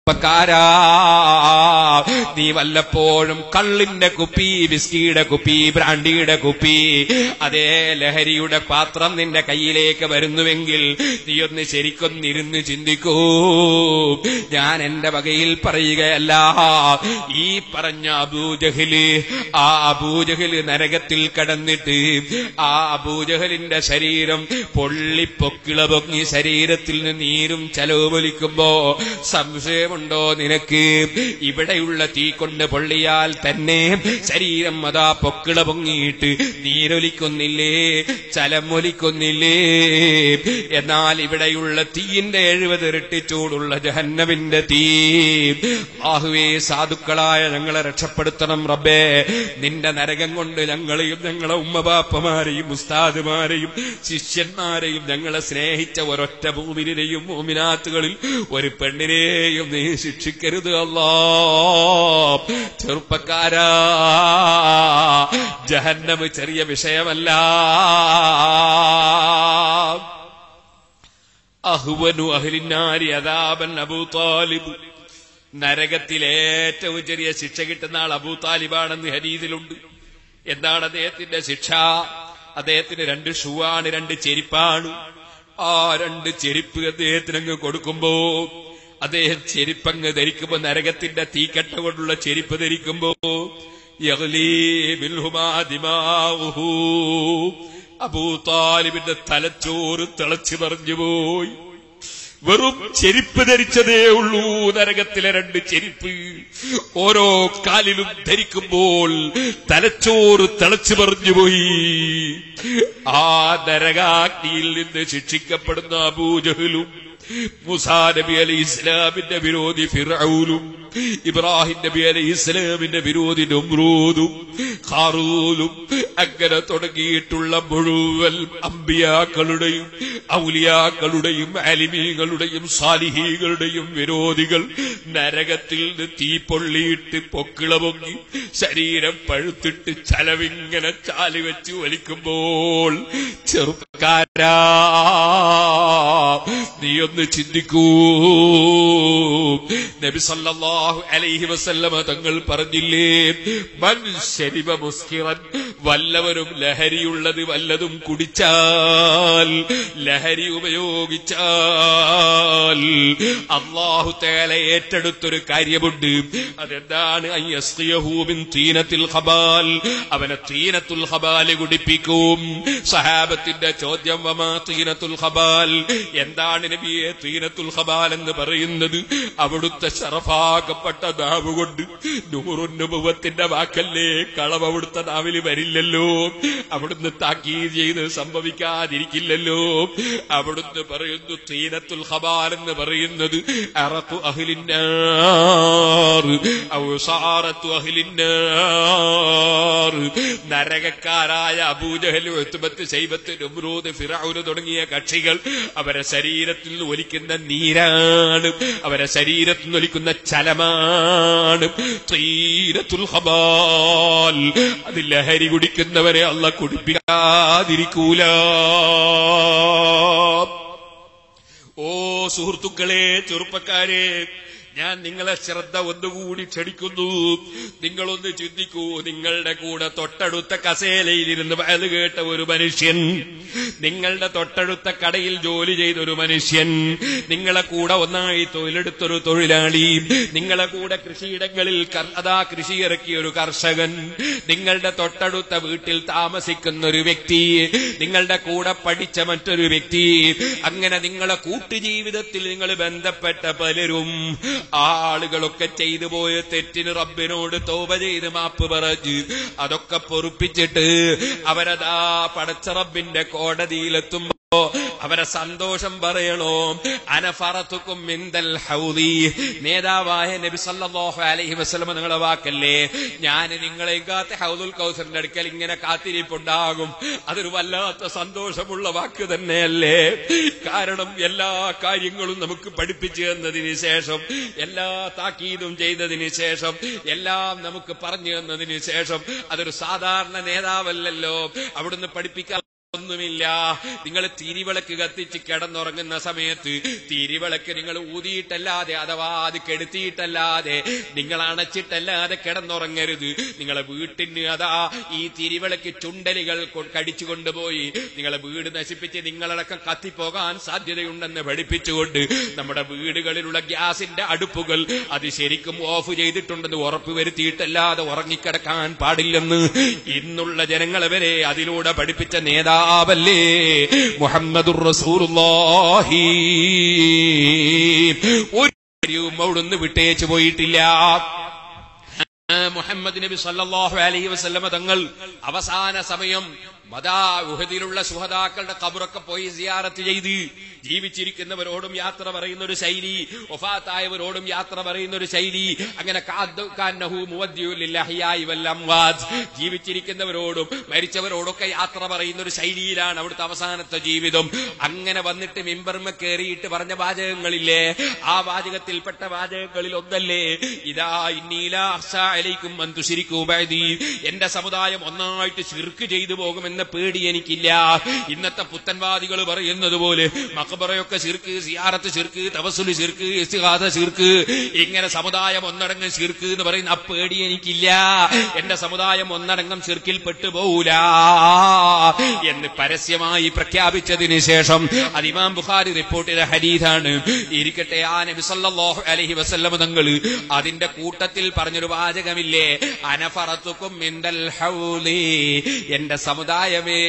ചെറുപ്പക്കാരാ നീ വല്ലപ്പോഴും കള്ളിന്റെ കുപ്പി വിസ്കിയുടെ കുപ്പി ബ്രാൻഡിയുടെ കുപ്പി അതേ ലഹരിയുടെ പാത്രം നിന്റെ കയ്യിലേക്ക് വരുന്നുവെങ്കിൽ നീ ഒന്ന് ശരിക്കൊന്നിരുന്ന് ചിന്തിക്കൂ ഞാൻ എന്റെ വകയിൽ പറയുകയല്ല ഈ പറഞ്ഞ അബൂജഹല് ആ അബൂജഹല് നരകത്തിൽ കടന്നിട്ട് ആ അബൂജഹലിന്റെ ശരീരം പൊള്ളിപ്പൊക്കിള പൊങ്ങി ശരീരത്തിൽ നിന്ന് നീരും ചലോപലിക്കുമ്പോ സംശയമുണ്ടോ നിനക്ക് ഇവിടെയുള്ള തീ കൊണ്ട് പൊള്ളിയാൽ തന്നെ ശരീരം അതാ പൊക്കിള പൊങ്ങിയിട്ട് നീരൊലിക്കുന്നില്ലേ ചലമൊലിക്കുന്നില്ലേ എന്നാൽ ഇവിടെയുള്ള തീയിന്റെ എഴുപത് ഇരട്ടി ചൂടുള്ള ജഹന്നവിന്റെ തീ ആഹുവേ സാധുക്കളായ ഞങ്ങളെ രക്ഷപ്പെടുത്തണം റബ്ബേ നിന്റെ നരകം കൊണ്ട് ഞങ്ങളെയും ഞങ്ങളെ ഉമ്മബാപ്പമാരെയും ഉസ്താദുമാരെയും ശിഷ്യന്മാരെയും ഞങ്ങളെ സ്നേഹിച്ച ഒരൊറ്റ ഭൂമിനെയും മോമിനാത്തുകളിൽ ഒരു പെണ്ണിനെയും നീ ശിക്ഷിക്കരുത് അല്ലാ ചെറുപ്പക്കാരാ ജഹന്നമ് ചെറിയ വിഷയമല്ല അഹുവനു അഹ്ലിന്നാരി അദാബൻ അബൂ താലിബ് നരകത്തിൽ ഏറ്റവും ചെറിയ ശിക്ഷ കിട്ടുന്ന ആൾ അബൂ താലിബാണെന്ന് ഹരീതിലുണ്ട് എന്താണ് അദ്ദേഹത്തിന്റെ ശിക്ഷ അദ്ദേഹത്തിന് രണ്ട് ഷൂ ആണ് രണ്ട് ചെരിപ്പാണ് ആ രണ്ട് ചെരിപ്പ് അദ്ദേഹത്തിന് അങ്ങ് കൊടുക്കുമ്പോ അദ്ദേഹം ചെരിപ്പങ്ങ് ധരിക്കുമ്പോ നരകത്തിന്റെ തീക്കട്ട കൊണ്ടുള്ള ചെരിപ്പ് ധരിക്കുമ്പോ യഗ്ലീ മിൻഹുമാ ദിമാഉഹു. അബൂ താലിബിന്റെ തലച്ചോറ് തിളച്ചു പറഞ്ഞു പോയി വെറും ചെരിപ്പ് ധരിച്ചതേ ഉള്ളൂ നരകത്തിലെ രണ്ട് ചെരിപ്പ് ഓരോ കാലിലും ധരിക്കുമ്പോൾ തലച്ചോറ് തിളച്ചു പറഞ്ഞുപോയി ആ നരകാഗ്നിയിൽ നിന്ന് ശിക്ഷിക്കപ്പെടുന്ന അബൂജഹലും മുസാ നബി അലി ഇസ്ലാമിന്റെ വിരോധി ഫിറൌലും ഇബ്രാഹിം നബി അലി ഇസ്ലാമിന്റെ വിരോധി നമ്രൂദും ഖാറൂലും അങ്ങനെ തുടങ്ങിയിട്ടുള്ള മുഴുവൻ അമ്പിയാക്കളുടെയും ഔലിയാക്കളുടെയും അലിമീകളുടെയും സാലിഹീകളുടെയും വിരോധികൾ നരകത്തിൽ നിന്ന് തീ പൊള്ളിയിട്ട് പൊക്കിള പൊങ്ങി ശരീരം പഴുത്തിട്ട് ചലവിങ്ങനെ ചാലി വെച്ച് വലിക്കുമ്പോൾ ചെറുപ്പക്കാരാ നീ ഒന്ന് ചിന്തിക്കൂ നബി സല്ലല്ലാഹു അലൈഹി വസല്ലമ തങ്ങൾ പറഞ്ഞില്ലേ മൻ ശരിബ മുസ്കിറൻ വല്ലവരും ലഹരിയുള്ളത് വല്ലതും കുടിച്ചാൽ ലഹരി ഉപയോഗിച്ചാൽ അള്ളാഹു തേല ഏറ്റെടുത്തൊരു കാര്യമുണ്ട് അതെന്താണ് അയ്യസ്തിയഹൂബിൻ തീനത്തിൽ ഹബാൽ അവനെ തീനത്തുൽ ഹബാല് കുടിപ്പിക്കും സഹാബത്തിന്റെ ചോദ്യം വമാ തീനത്തുൽ ഹബാൽ എന്താണ് നബിയെ തീനത്തുൽ ഹബാൽ എന്ന് പറയുന്നത് അവിടുത്തെ ശറഫാക്കപ്പെട്ട നാവ് കൊണ്ട് നൂറുന്നുഭവത്തിന്റെ വാക്കല്ലേ കളവ് അവിടുത്തെ നാവില് വരില്ലല്ലോ അവിടുന്ന് താക്കീത് ചെയ്ത് സംഭവിക്കാതിരിക്കില്ലല്ലോ അവിടുന്ന് പറയുന്നു തീനത്തുൽ ഹബാൽ എന്ന് പറയുന്നത് അറത്തു അഹിലിന്നാർ ഔസാറത്തു അഹിലിന്നാർ നരകക്കാരായ അബൂജഹൽ എത്തുബത്ത് ശൈബത്ത് നുമ്രൂദ് ഫിറൌന് തുടങ്ങിയ കക്ഷികൾ അവരെ ശരീരത്തിൽ നിന്ന് ഒലിക്കുന്ന നീരാണ് അവരെ ശരീരത്തിൽ നിന്ന് ഒലിക്കുന്ന ചലമാണ് തീരത്തുൽ ഹബാൽ അത് ലഹരി കുടിക്കുന്നവരെ അല്ല കുടിപ്പിക്കാതിരിക്കൂല ഓ സുഹൃത്തുക്കളെ ചെറുപ്പക്കാരെ ഞാൻ നിങ്ങളെ ശ്രദ്ധ ഒന്നുകൂടി ക്ഷണിക്കുന്നു നിങ്ങളൊന്ന് ചിന്തിക്കൂ നിങ്ങളുടെ കൂടെ തൊട്ടടുത്ത കസേലയിലിരുന്ന് വയത് കേട്ട ഒരു മനുഷ്യൻ നിങ്ങളുടെ തൊട്ടടുത്ത കടയിൽ ജോലി ചെയ്ത ഒരു മനുഷ്യൻ നിങ്ങളെ കൂടെ ഒന്നായി തൊഴിലെടുത്തൊരു തൊഴിലാളി നിങ്ങളെ കൂടെ കൃഷിയിടങ്ങളിൽ കർ- അതാ കൃഷി ഇറക്കിയ ഒരു കർഷകൻ നിങ്ങളുടെ തൊട്ടടുത്ത വീട്ടിൽ താമസിക്കുന്ന ഒരു വ്യക്തി നിങ്ങളുടെ കൂടെ പഠിച്ച മറ്റൊരു വ്യക്തി അങ്ങനെ നിങ്ങളെ കൂട്ടുജീവിതത്തിൽ നിങ്ങൾ ബന്ധപ്പെട്ട പലരും ആ ആളുകളൊക്കെ ചെയ്തു പോയ തെറ്റിന് റബ്ബിനോട് തോപ ചെയ്ത് മാപ്പ് പറഞ്ഞ് അതൊക്കെ പൊറുപ്പിച്ചിട്ട് അവരതാ പടച്ച റബ്ബിന്റെ കോടതിയിലെത്തുമ്പോ അവരെ സന്തോഷം പറയണോ അനഫറത്തുക്കും മിന്തൽ ഹൗദി നേതാവായ നബി സല്ലല്ലാഹു അലൈഹി വസല്ലം നിങ്ങളെ വാക്കല്ലേ ഞാൻ നിങ്ങളെ കാത്ത് ഹൗദുൽ കൗസറിന്റെ അടുക്കൽ ഇങ്ങനെ കാത്തിരിപ്പുണ്ടാകും അതൊരു വല്ലാത്ത സന്തോഷമുള്ള വാക്ക് തന്നെയല്ലേ കാരണം എല്ലാ കാര്യങ്ങളും നമുക്ക് പഠിപ്പിച്ചു തന്നതിന് ശേഷം എല്ലാ താക്കീതും ചെയ്തതിന് ശേഷം എല്ലാം നമുക്ക് പറഞ്ഞു തന്നതിന് ശേഷം അതൊരു സാധാരണ നേതാവല്ലല്ലോ അവിടുന്ന് പഠിപ്പിക്കാൻ വേറൊന്നുമില്ല നിങ്ങൾ തിരിവിളക്ക് കത്തിച്ച് കിടന്നുറങ്ങുന്ന സമയത്ത് തിരിവിളക്ക് നിങ്ങൾ ഊതിയിട്ടല്ലാതെ അഥവാ അത് കെടുത്തിയിട്ടല്ലാതെ നിങ്ങൾ അണച്ചിട്ടല്ലാതെ കിടന്നുറങ്ങരുത് നിങ്ങളെ വീട്ടിന് അതാ ഈ തിരിവിളക്ക് ചുണ്ടലികൾ കൊ- കടിച്ചു കൊണ്ടുപോയി നിങ്ങളെ വീട് നശിപ്പിച്ച് നിങ്ങളടക്കം കത്തിപ്പോകാൻ സാധ്യതയുണ്ടെന്ന് പഠിപ്പിച്ചുകൊണ്ട് നമ്മുടെ വീടുകളിലുള്ള ഗ്യാസിന്റെ അടുപ്പുകൾ അത് ശരിക്കും ഓഫ് ചെയ്തിട്ടുണ്ടെന്ന് ഉറപ്പ് വരുത്തിയിട്ടല്ലാതെ ഉറങ്ങിക്കിടക്കാൻ പാടില്ലെന്ന് ഇന്നുള്ള ജനങ്ങളെ വരെ അതിലൂടെ പഠിപ്പിച്ച നേതാവല്ലേ മുഹമ്മദുർ റസൂലുള്ളാഹി ഒരു കാര്യവും അവിടുന്ന് വിട്ടേച്ചു പോയിട്ടില്ല ആ, മുഹമ്മദ് നബി സല്ലല്ലാഹു അലൈഹി വസല്ലമ തങ്ങൾ അവസാന സമയം മതാ ഉഹദിലുള്ള സുഹദാക്കളുടെ കബറൊക്കെ പോയി സിയാറത്ത് ചെയ്ത് ജീവിച്ചിരിക്കുന്നവരോടും യാത്ര പറയുന്ന ഒരു ശൈലി ഒഫാത്തായവരോടും യാത്ര പറയുന്ന ഒരു ശൈലി അങ്ങനെ കാദ്ദു കാന്നഹു മുവദ്ദിയുൽ ലില്ലഹിയായി വൽ അംവാത്. ജീവിച്ചിരിക്കുന്നവരോടും മരിച്ചവരോടൊക്കെ യാത്ര പറയുന്ന ഒരു ശൈലിയിലാണ് അവിടുത്തെ അവസാനത്തെ ജീവിതം അങ്ങനെ വന്നിട്ട് മിമ്പർമ കയറിയിട്ട് പറഞ്ഞ വാചകങ്ങളില്ലേ ആ വാചകത്തിൽപ്പെട്ട വാചകങ്ങളിൽ ഒന്നല്ലേ ഇതാ ഇന്നീലാക്കും മന്തുശിരിക്കൂ ബഅദി എന്റെ സമുദായം ഒന്നായിട്ട് ശിർക്ക് ചെയ്തു പോകുമെന്ന പേടി എനിക്കില്ല ഇന്നത്തെ പുത്തൻവാദികൾ പറയുന്നത് പോലെ മക്കബറയൊക്കെ ശിർക്ക് സിയാറത്ത് ശിർക്ക് തപസുല് ശിർക്ക് ഇസ്തിഹാദ ശിർക്ക് ഇങ്ങനെ സമുദായം ഒന്നടങ്കം ശിർക്ക് എന്ന് പറയുന്ന ആ പേടി എനിക്കില്ല എന്റെ സമുദായം ഒന്നടങ്കം ശിർക്കിൽ പെട്ടുപോകൂല എന്ന് പരസ്യമായി പ്രഖ്യാപിച്ചതിന് ശേഷം അത് ഇമാം ബുഖാരി റിപ്പോർട്ട് ചെയ്ത ഹരീതാണ് ഇരിക്കട്ടെ ആ നബി സല്ലല്ലാഹു അലൈഹി വസല്ലമ തങ്ങൾ അതിന്റെ കൂട്ടത്തിൽ പറഞ്ഞൊരു വാചകമില്ലേ അനഫറത്തുക്കും മിന്തൽ ഹൗലി എന്റെ സമുദായമേ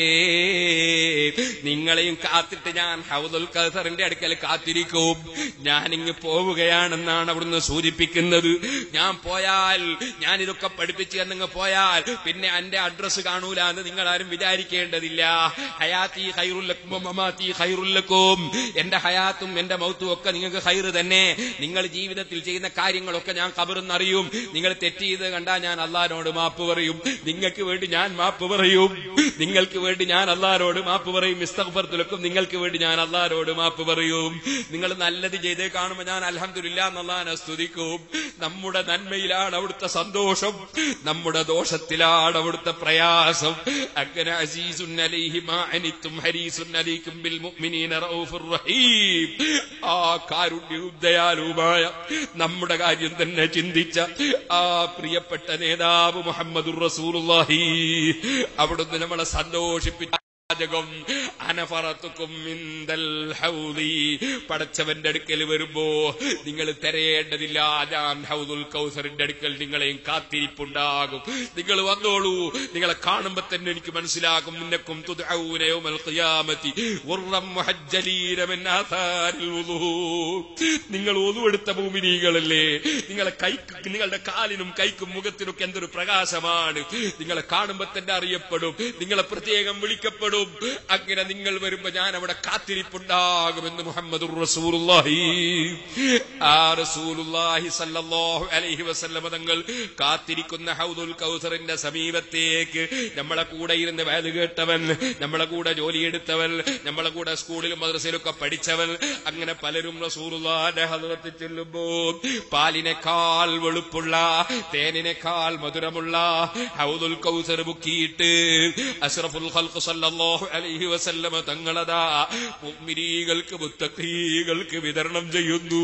നിങ്ങളെയും കാത്തിട്ട് ഞാൻ ഹൗദുൽ കൗസറിന്റെ അടുക്കൽ കാത്തിരിക്കും ഞാൻ ഇങ്ങ് പോവുകയാണെന്നാണ് അവിടുന്ന് സൂചിപ്പിക്കുന്നത് ഞാൻ പോയാൽ ഞാൻ ഇതൊക്കെ പഠിപ്പിച്ച് എന്നിങ്ങ് പോയാൽ പിന്നെ എന്റെ അഡ്രസ് കാണൂല എന്ന് നിങ്ങൾ ആരും വിചാരിക്കേണ്ടതില്ല ഹയാത്തി ഹൈറുല്ലക്കും മമാത്തി ഹൈറുല്ലക്കും എന്റെ ഹയാത്തും എന്റെ മൗത്തും ഒക്കെ നിങ്ങൾക്ക് ഹൈറ് തന്നെ നിങ്ങൾ ജീവിതത്തിൽ ചെയ്യുന്ന കാര്യങ്ങളൊക്കെ ഞാൻ കബറെന്ന് അറിയും നിങ്ങൾ തെറ്റ് ചെയ്ത് കണ്ടാൽ ഞാൻ അള്ളാഹിനോട് മാപ്പ് പറയും നിങ്ങൾക്ക് വേണ്ടി ഞാൻ മാപ്പ് പറയും നിങ്ങൾക്ക് വേണ്ടി ഞാൻ അള്ളാഹിനോട് മാപ്പ് പറയും ഇസ്തഫർത്തിലൊക്കും നിങ്ങൾക്ക് വേണ്ടി ഞാൻ അള്ളാഹിനോട് മാപ്പ് പറയും നിങ്ങൾ നല്ലത് ചെയ്തേ കാണുമ്പോൾ ഞാൻ അലഹമില്ല എന്നുള്ളഹാനെ സ്തുതിക്കും നമ്മുടെ നന്മയിലാണ് അവിടുത്തെ സന്തോഷം നമ്മുടെ ദോഷത്തിലാണ് അവിടുത്തെ പ്രയാസം അങ്ങനെ അസീസുൻ അലൈഹി മാ അനിത്തും ഹരീസുൻ അലൈക്കും ബിൽ മുഅ്മിനീന റഊഫുർ റഹീം ആ കാരുണ്യവും ദയാലുമായ നമ്മുടെ കാര്യം തന്നെ ചിന്തിച്ച ആ പ്രിയപ്പെട്ട നേതാവ് മുഹമ്മദുർ റസൂലുള്ളാഹി അവിടുന്ന് നമ്മളെ സന്തോഷിപ്പിച്ച വാചകം അനഫറത്തുക്കും മിന്തൽ ഹൗദി പടച്ചവന്റെ അടുക്കൽ വരുമ്പോ നിങ്ങൾ തിരയേണ്ടതില്ല ഞാൻ ഹൗദുൽ കൗസറിന്റെ അടുക്കൽ നിങ്ങളെയും കാത്തിരിപ്പുണ്ടാകും നിങ്ങൾ വന്നോളൂ നിങ്ങളെ കാണുമ്പോ തന്നെ എനിക്ക് മനസ്സിലാകും മുന്നക്കും തുദഊന യൗമൽ ഖിയാമത്തി ഉർറം മുഹജ്ജലീന മിൻ ആഥാരിൽ വുളൂ നിങ്ങൾ ഒതുവെടുത്ത ഭൂമിനീകളല്ലേ നിങ്ങളെ കൈ നിങ്ങളുടെ കാലിനും കൈക്കും മുഖത്തിനൊക്കെ എന്തൊരു പ്രകാശമാണ് നിങ്ങളെ കാണുമ്പോ തന്നെ അറിയപ്പെടും നിങ്ങളെ പ്രത്യേകം വിളിക്കപ്പെടും അങ്ങനെ നിങ്ങൾ വരുമ്പോ ഞാൻ അവിടെ കാത്തിരിപ്പുണ്ടാകുമെന്ന് മുഹമ്മദ് റസൂലുള്ളാഹി ആ റസൂലുള്ളാഹി സല്ലല്ലാഹു അലൈഹി വസല്ലമ തങ്ങൾ കാത്തിരിക്കുന്ന ഹൗദുൽ കൗസറിന്റെ സമീപത്തേക്ക് നമ്മളെ കൂടെ ഇരുന്ന് വേല കേട്ടവൻ നമ്മളെ കൂടെ ജോലിയെടുത്തവൻ നമ്മളെ കൂടെ സ്കൂളിലും മദ്രസയിലൊക്കെ പഠിച്ചവൻ അങ്ങനെ പലരും റസൂലുള്ളാന്റെ ഹദ്റത്തിൽ ചെല്ലുമ്പോ പാലിനേക്കാൾ വെളുപ്പുള്ള തേനിനേക്കാൾ മധുരമുള്ള ഹൗദുൽ കൗസർ മുക്കിയിട്ട് അഷ്റഫുൽ ഖൽഖ് സല്ലല്ലാഹു അലൈഹി വസല്ലമ തങ്ങളതാ മുഅ്മിനീകൾക്ക് മുത്തഖീകൾക്ക് വിതരണം ചെയ്യുന്നു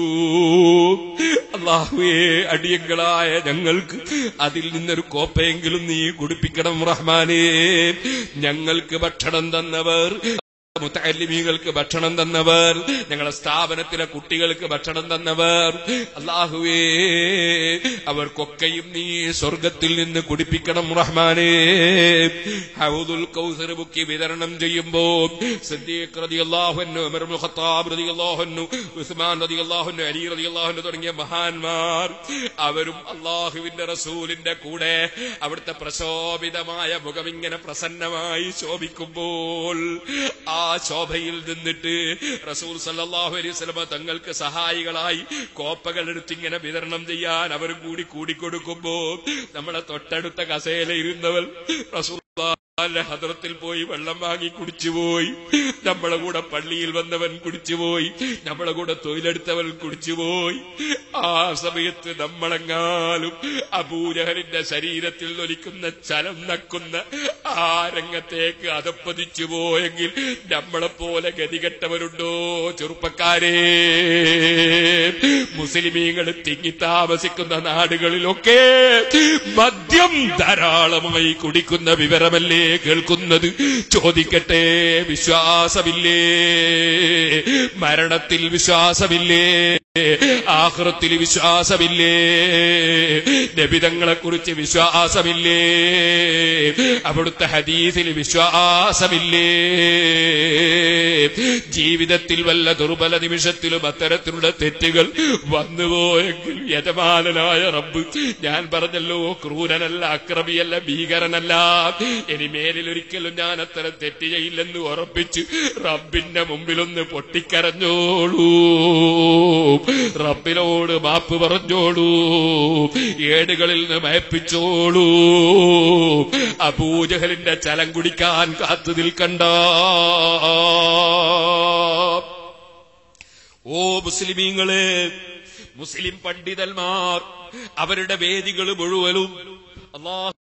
അള്ളാഹുവേ അടിയങ്ങളായ ഞങ്ങൾക്ക് അതിൽ നിന്നൊരു കോപ്പയെങ്കിലും നീ കുടിപ്പിക്കണം റഹ്മാനേ ഞങ്ങൾക്ക് ഭക്ഷണം തന്നവർ മുത്തല്ലിമീകൾക്ക് ഭക്ഷണം തന്നവർ ഞങ്ങളുടെ സ്ഥാപനത്തിലെ കുട്ടികൾക്ക് ഭക്ഷണം തന്നവർ അള്ളാഹുവേ അവർക്കൊക്കെയും നീ സ്വർഗത്തിൽ നിന്ന് കുടിപ്പിക്കണം റഹ്മാനേ ഹൗദുൽ കൗസർ ബുക്കി വിതരണം ചെയ്യുമ്പോ സിദ്ദീഖ് റളിയല്ലാഹു ഉമർ ഇബ്നുൽ ഖത്താബ് റളിയല്ലാഹു ഉസ്മാൻ റളിയല്ലാഹു അലി റളിയല്ലാഹു തുടങ്ങിയ മഹാന്മാർ അവരും അള്ളാഹുവിന്റെ റസൂലിന്റെ കൂടെ അവിടുത്തെ പ്രശോഭിതമായ മുഖം ഇങ്ങനെ പ്രസന്നമായി ശോഭിക്കുമ്പോൾ ആ ശോഭയിൽ നിന്നിട്ട് റസൂൽ സല്ലല്ലാഹു അലൈഹി വസല്ലമ തങ്ങൾക്ക് സഹായികളായി കോപ്പകൾ എടുത്തിങ്ങനെ വിതരണം ചെയ്യാൻ അവരും കൂടി കൂടിക്കൊടുക്കുമ്പോ നമ്മളെ തൊട്ടടുത്ത കസേല ഇരുന്നവർ റസൂൽ അല്ല ഹദ്രത്തിൽ പോയി വെള്ളം വാങ്ങി കുടിച്ചുപോയി നമ്മളെ കൂടെ പള്ളിയിൽ വന്നവൻ കുടിച്ചുപോയി നമ്മളെ കൂടെ തൊഴിലെടുത്തവൻ കുടിച്ചുപോയി ആ സമയത്ത് നമ്മളെങ്ങാലും അബൂജഹലിന്റെ ശരീരത്തിൽ ഒലിക്കുന്ന ചലം നക്കുന്ന ആ രംഗത്തേക്ക് അതപ്പതിച്ചു പോയെങ്കിൽ നമ്മളെപ്പോലെ ഗതികെട്ടവരുണ്ടോ ചെറുപ്പക്കാരെ മുസ്ലിമീങ്ങൾ തിങ്ങി താമസിക്കുന്ന നാടുകളിലൊക്കെ മദ്യം ധാരാളമായി കുടിക്കുന്ന വിവരമല്ലേ കേൾക്കുന്നത് ചോദിക്കട്ടെ വിശ്വാസമില്ലേ മരണത്തിൽ വിശ്വാസമില്ലേ ആഹൃത്തിൽ വിശ്വാസമില്ലേ നബിതങ്ങളെ കുറിച്ച് വിശ്വാസമില്ലേ അവിടുത്തെ ഹദീസിൽ വിശ്വാസമില്ലേ ജീവിതത്തിൽ വല്ല ദുർബല നിമിഷത്തിലും അത്തരത്തിലുള്ള തെറ്റുകൾ വന്നുപോയെങ്കിൽ യജമാനനായ റബ്ബ് ഞാൻ പറഞ്ഞല്ലോ ക്രൂരനല്ല അക്രമിയല്ല ഭീകരനല്ല ഇനി മേലിൽ ഒരിക്കലും ഞാൻ അത്തരം തെറ്റ് ചെയ്യില്ലെന്ന് ഉറപ്പിച്ച് റബ്ബിന്റെ മുമ്പിലൊന്ന് പൊട്ടിക്കരഞ്ഞോളൂ റബ്ബിനോട് മാപ്പ് പറഞ്ഞോളൂ ഏടുകളിൽ നിന്ന് മയപ്പിച്ചോളൂ അബൂജഹലിന്റെ ചലം കുടിക്കാൻ കാത്തു നിൽക്കണ്ട ഓ മുസ്ലിമീങ്ങളെ മുസ്ലിം പണ്ഡിതന്മാർ അവരുടെ വേദികൾ മുഴുവനും അള്ളാഹ്